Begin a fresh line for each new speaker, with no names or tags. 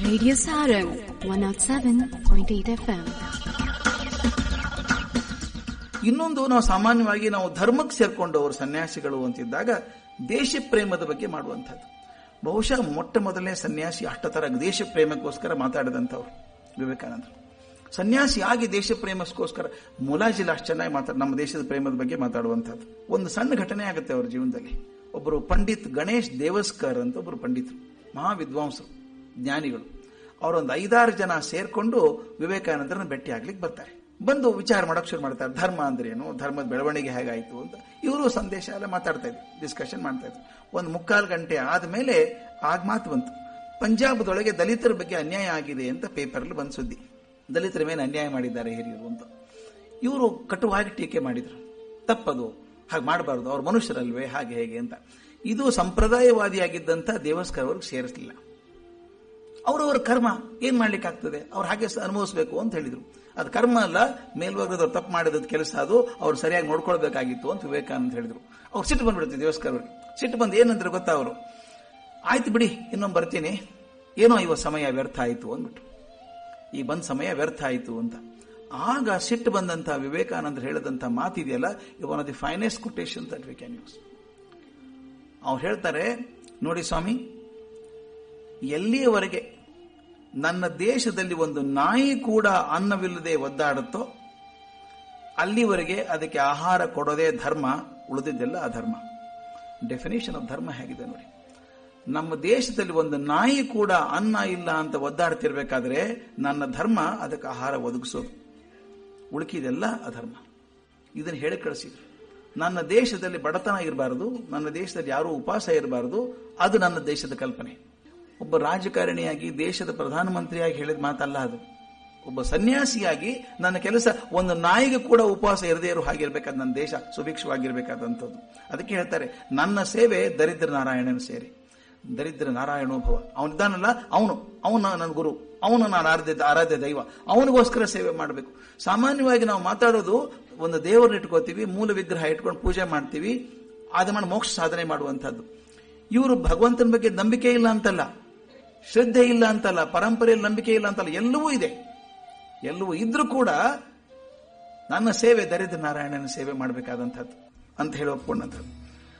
Radio Sarang 107.8 FM.
ಇನ್ನೊಂದು ನಾವು ಸಾಮಾನ್ಯವಾಗಿ ನಾವು ಧರ್ಮಕ್ಕೆ ಸೇರ್ಕೊಂಡವರು ಸನ್ಯಾಸಿಗಳು ಅಂತಿದ್ದಾಗ ದೇಶ ಪ್ರೇಮದ ಬಗ್ಗೆ ಮಾಡುವಂಥದ್ದು ಬಹುಶಃ ಮೊಟ್ಟ ಮೊದಲನೇ ಸನ್ಯಾಸಿ ಅಷ್ಟತರ ದೇಶ ಪ್ರೇಮಕ್ಕೋಸ್ಕರ ಮಾತಾಡಿದಂಥವ್ರು ವಿವೇಕಾನಂದರು ಸನ್ಯಾಸಿ ಆಗಿ ದೇಶ ಪ್ರೇಮಕ್ಕೋಸ್ಕರ ಮುಲಾಜಿಲ್ಲ ಅಷ್ಟು ಚೆನ್ನಾಗಿ ಮಾತಾಡ ನಮ್ಮ ದೇಶದ ಪ್ರೇಮದ ಬಗ್ಗೆ ಮಾತಾಡುವಂಥದ್ದು ಒಂದು ಸಣ್ಣ ಘಟನೆ ಆಗುತ್ತೆ ಅವ್ರ ಜೀವನದಲ್ಲಿ ಒಬ್ಬರು ಪಂಡಿತ್ ಗಣೇಶ್ ದೇವಸ್ಕರ್ ಅಂತ ಒಬ್ಬರು ಪಂಡಿತರು ಮಹಾ ವಿದ್ವಾಂಸರು ಜ್ಞಾನಿಗಳು ಅವರೊಂದು ಐದಾರು ಜನ ಸೇರ್ಕೊಂಡು ವಿವೇಕಾನಂದರನ್ನ ಭೇಟಿ ಆಗ್ಲಿಕ್ಕೆ ಬರ್ತಾರೆ ಬಂದು ವಿಚಾರ ಮಾಡಕ್ ಶುರು ಮಾಡ್ತಾರೆ ಧರ್ಮ ಅಂದ್ರೆ ಏನು ಧರ್ಮದ ಬೆಳವಣಿಗೆ ಹೇಗಾಯ್ತು ಅಂತ ಇವರು ಸಂದೇಶ ಎಲ್ಲ ಮಾತಾಡ್ತಾ ಇದ್ರು ಡಿಸ್ಕಷನ್ ಮಾಡ್ತಾ ಇದ್ರು ಒಂದು ಮುಕ್ಕಾಲು ಗಂಟೆ ಆದ್ಮೇಲೆ ಆಗ ಮಾತು ಬಂತು ಪಂಜಾಬದೊಳಗೆ ದಲಿತರ ಬಗ್ಗೆ ಅನ್ಯಾಯ ಆಗಿದೆ ಅಂತ ಪೇಪರ್ಲಿ ಬಂದ್ ಸುದ್ದಿ ದಲಿತರ ಮೇಲೆ ಅನ್ಯಾಯ ಮಾಡಿದ್ದಾರೆ ಹಿರಿಯರು ಅಂತ ಇವರು ಕಟುವಾಗಿ ಟೀಕೆ ಮಾಡಿದ್ರು ತಪ್ಪದು ಹಾಗೆ ಮಾಡಬಾರ್ದು ಅವ್ರು ಮನುಷ್ಯರಲ್ವೇ ಹಾಗೆ ಹೇಗೆ ಅಂತ ಇದು ಸಂಪ್ರದಾಯವಾದಿಯಾಗಿದ್ದಂಥ ದೇವಸ್ಕರ್ ಅವ್ರಿಗೆ ಸೇರಿಸಲಿಲ್ಲ ಅವರವರ ಕರ್ಮ ಏನ್ ಮಾಡ್ಲಿಕ್ಕೆ ಆಗ್ತದೆ ಅವ್ರು ಹಾಗೆ ಅನುಭವಿಸಬೇಕು ಅಂತ ಹೇಳಿದ್ರು ಅದು ಕರ್ಮ ಅಲ್ಲ ಮೇಲ್ವರ್ಗದವ್ರು ತಪ್ಪು ಮಾಡಿದ ಕೆಲಸ ಅದು ಅವ್ರು ಸರಿಯಾಗಿ ನೋಡ್ಕೊಳ್ಬೇಕಾಗಿತ್ತು ಅಂತ ವಿವೇಕಾನಂದ ಹೇಳಿದ್ರು ಅವ್ರು ಸಿಟ್ಟು ಬಂದ್ಬಿಡುತ್ತೆ ದೇವಸ್ಕರ್ ಅವ್ರಿಗೆ ಸಿಟ್ಟು ಬಂದು ಏನಂದ್ರೆ ಗೊತ್ತಾ ಅವರು ಆಯ್ತು ಬಿಡಿ ಇನ್ನೊಮ್ಮೆ ಬರ್ತೀನಿ ಏನೋ ಇವ ಸಮಯ ವ್ಯರ್ಥ ಆಯಿತು ಅಂದ್ಬಿಟ್ಟು ಈ ಬಂದ ಸಮಯ ವ್ಯರ್ಥ ಆಯಿತು ಅಂತ ಆಗ ಸಿಟ್ಟು ಬಂದಂತ ವಿವೇಕಾನಂದರು ಹೇಳಿದಂತ ಮಾತಿದೆಯಲ್ಲ ಇದು one of the finest quotation that we can use ಅವ್ರು ಹೇಳ್ತಾರೆ ನೋಡಿ ಸ್ವಾಮಿ ಎಲ್ಲಿಯವರೆಗೆ ನನ್ನ ದೇಶದಲ್ಲಿ ಒಂದು ನಾಯಿ ಕೂಡ ಅನ್ನವಿಲ್ಲದೆ ಒದ್ದಾಡುತ್ತೋ ಅಲ್ಲಿವರೆಗೆ ಅದಕ್ಕೆ ಆಹಾರ ಕೊಡೋದೇ ಧರ್ಮ ಉಳಿದಿದ್ದೆಲ್ಲ ಅಧರ್ಮ ಡೆಫಿನೇಷನ್ ಆಫ್ ಧರ್ಮ ಹೇಗಿದೆ ನೋಡಿ ನಮ್ಮ ದೇಶದಲ್ಲಿ ಒಂದು ನಾಯಿ ಕೂಡ ಅನ್ನ ಇಲ್ಲ ಅಂತ ಒದ್ದಾಡ್ತಿರ್ಬೇಕಾದ್ರೆ ನನ್ನ ಧರ್ಮ ಅದಕ್ಕೆ ಆಹಾರ ಒದಗಿಸೋದು ಉಳುಕಿದೆಲ್ಲ ಅಧರ್ಮ ಇದನ್ನು ಹೇಳಿ ಕಳಿಸಿದ್ರು ನನ್ನ ದೇಶದಲ್ಲಿ ಬಡತನ ಇರಬಾರದು ನನ್ನ ದೇಶದಲ್ಲಿ ಯಾರೂ ಉಪವಾಸ ಇರಬಾರದು ಅದು ನನ್ನ ದೇಶದ ಕಲ್ಪನೆ ಒಬ್ಬ ರಾಜಕಾರಣಿಯಾಗಿ ದೇಶದ ಪ್ರಧಾನಮಂತ್ರಿಯಾಗಿ ಹೇಳಿದ ಮಾತಲ್ಲ ಅದು ಒಬ್ಬ ಸನ್ಯಾಸಿಯಾಗಿ ನನ್ನ ಕೆಲಸ ಒಂದು ನಾಯಿಗೆ ಕೂಡ ಉಪವಾಸ ಇರದೇ ಇರೋ ಹಾಗಿರ್ಬೇಕಾದ ನನ್ನ ದೇಶ ಸುಭಿಕ್ಷವಾಗಿರ್ಬೇಕಾದಂಥದ್ದು ಅದಕ್ಕೆ ಹೇಳ್ತಾರೆ ನನ್ನ ಸೇವೆ ದರಿದ್ರ ನಾರಾಯಣನ ಸೇವೆ ದರಿದ್ರ ನಾರಾಯಣೋಭವ ಅವನಿದ್ದಾನಲ್ಲ ಅವನು ಅವನು ನನ್ನ ಗುರು ಅವನು ನಾನು ಆರಾಧ್ಯ ಆರಾಧ್ಯ ದೈವ ಅವನಿಗೋಸ್ಕರ ಸೇವೆ ಮಾಡಬೇಕು ಸಾಮಾನ್ಯವಾಗಿ ನಾವು ಮಾತಾಡೋದು ಒಂದು ದೇವರನ್ನ ಇಟ್ಕೋತೀವಿ ಮೂಲ ವಿಗ್ರಹ ಇಟ್ಕೊಂಡು ಪೂಜೆ ಮಾಡ್ತೀವಿ ಅದು ಮಾಡಿ ಮೋಕ್ಷ ಸಾಧನೆ ಮಾಡುವಂಥದ್ದು ಇವರು ಭಗವಂತನ ಬಗ್ಗೆ ನಂಬಿಕೆ ಇಲ್ಲ ಅಂತಲ್ಲ ಶ್ರದ್ಧೆ ಇಲ್ಲ ಅಂತಲ್ಲ ಪರಂಪರೆಯಲ್ಲಿ ನಂಬಿಕೆ ಇಲ್ಲ ಅಂತಲ್ಲ ಎಲ್ಲವೂ ಇದೆ ಎಲ್ಲವೂ ಇದ್ರೂ ಕೂಡ ನನ್ನ ಸೇವೆ ದರಿದ್ರ ನಾರಾಯಣನ ಸೇವೆ ಮಾಡಬೇಕಾದಂಥದ್ದು ಅಂತ ಹೇಳಿ ಒಪ್ಕೊಂಡಂಥದ್ದು